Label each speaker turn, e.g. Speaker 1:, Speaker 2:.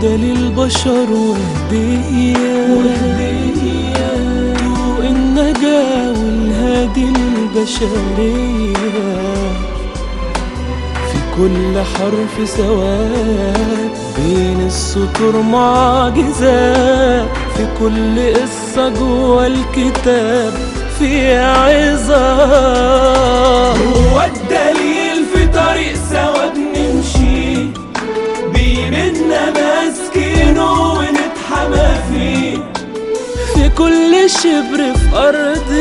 Speaker 1: هدى للبشر وهدية وهدية طوق النجاة والهادي للبشرية في كل حرف سواد بين السطور معجزات في كل قصة جوا الكتاب في عظات هو الدليل في طريق سوا بنمشي بيمنا ماسكينه ونتحمى فيه في كل شبر في أرض